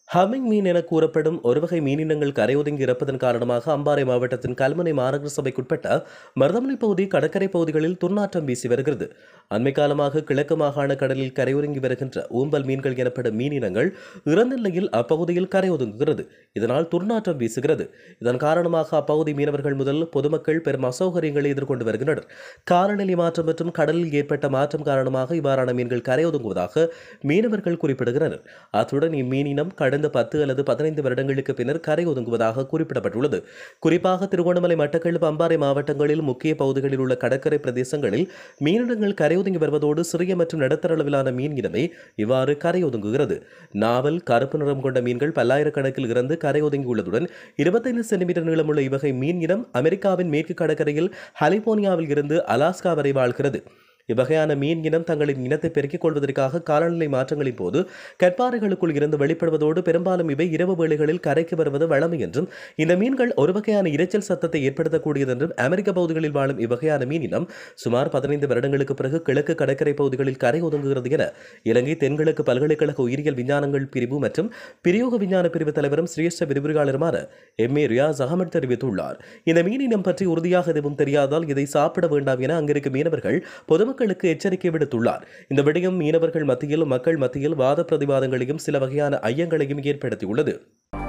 humming மீன் என கூறப்படும் ஒரு வகை மீனினங்கள் கரையொதுங்கி இறப்பதன் காரணமாக அம்பாறை மாவட்டத்தின் கல்முனை மாநகர சபைக்குட்பட்ட மருதமலை பகுதி கடற்கரை பகுதிகளில் துர்நாற்றம் வீசி வருகிறது அண்மை காலமாக கிழக்கு மாகாண கடலில் கரையொதுங்கி வருகின்ற ஊம்பல் மீன்கள் எனப்படும் மீனினங்கள் இறந்த நிலையில் அப்பகுதியில் கரையொதுங்குகிறது இதனால் துர்நாற்றம் வீசுகிறது இதன் காரணமாக அப்பகுதி மீனவர்கள் முதல் பொதுமக்கள் பெரும் அசௌகரியங்களை எதிர்கொண்டு வருகின்றனர் காலநிலை மாற்றம் மற்றும் கடலில் ஏற்பட்ட மாற்றம் காரணமாக இவ்வாறான மீன்கள் கரையொதுங்குவதாக மீனவர்கள் குறிப்பிடுகின்றனர் அத்துடன் இம்மீனினம் கடந்த பத்து அல்லது பதினைந்து வருடங்களுக்கு பின்னர் கரை ஒதுங்குவதாக குறிப்பிடப்பட்டுள்ளது குறிப்பாக திருகோணமலை மட்டக்களப்பு அம்பாறை மாவட்டங்களில் முக்கிய பகுதிகளில் உள்ள கடற்கரை பிரதேசங்களில் மீனினங்கள் கரையொதுங்கி வருவதோடு சிறிய மற்றும் நடுத்தர அளவிலான மீன் இனமே இவ்வாறு கரையொதுங்குகிறது நாவல் கருப்பு நிறம் கொண்ட மீன்கள் பல்லாயிரக்கணக்கில் இறந்து கரையொதுங்கியுள்ளதுடன் இருபத்தைந்து சென்டிமீட்டர் நீளமுள்ள இவ்வகை மீன் இனம் அமெரிக்காவின் மேற்கு கடற்கரையில் கலிபோர்னியாவில் இருந்து அலாஸ்கா வரை வாழ்கிறது இவ்வகையான மீன் இனம் தங்களின் இனத்தை பெருக்கிக் கொள்வதற்காக காலநிலை மாற்றங்களின் போது கற்பாறைகளுக்குள் இருந்து வெளிப்படுவதோடு பெரும்பாலும் இவை இரவு வேளைகளில் கரைக்கு வருவது வழமை என்றும் இந்த மீன்கள் ஒரு வகையான இரைச்சல் சத்தத்தை ஏற்படுத்தக்கூடியது என்றும் அமெரிக்க பகுதிகளில் வாழும் இவ்வகையான மீன் இனம் சுமார் பதினைந்து வருடங்களுக்கு பிறகு கிழக்கு கடற்கரை பகுதிகளில் கரை ஒதுங்குகிறது என இலங்கை தென்கிழக்கு பல்கலைக்கழக உயிரியல் விஞ்ஞானங்கள் பிரிவு மற்றும் பிரயோக விஞ்ஞான பிரிவு தலைவரும் சிரேஷ்ட விரிவுரையாளருமான எம் ஏ ரியாஸ் அகமது தெரிவித்துள்ளார் இந்த மீனினம் பற்றி உறுதியாக எதுவும் தெரியாதால் இதை சாப்பிட வேண்டாம் என அங்கிருக்கும் மீனவர்கள் பொதுமக்களுக்கு எச்சரிக்கை விடுத்துள்ளார் இந்த விடயம் மீனவர்கள் மத்தியில் மக்கள் மத்தியில் வாத பிரதிவாதங்களையும் சில வகையான ஐயங்களையும் ஏற்படுத்தியுள்ளது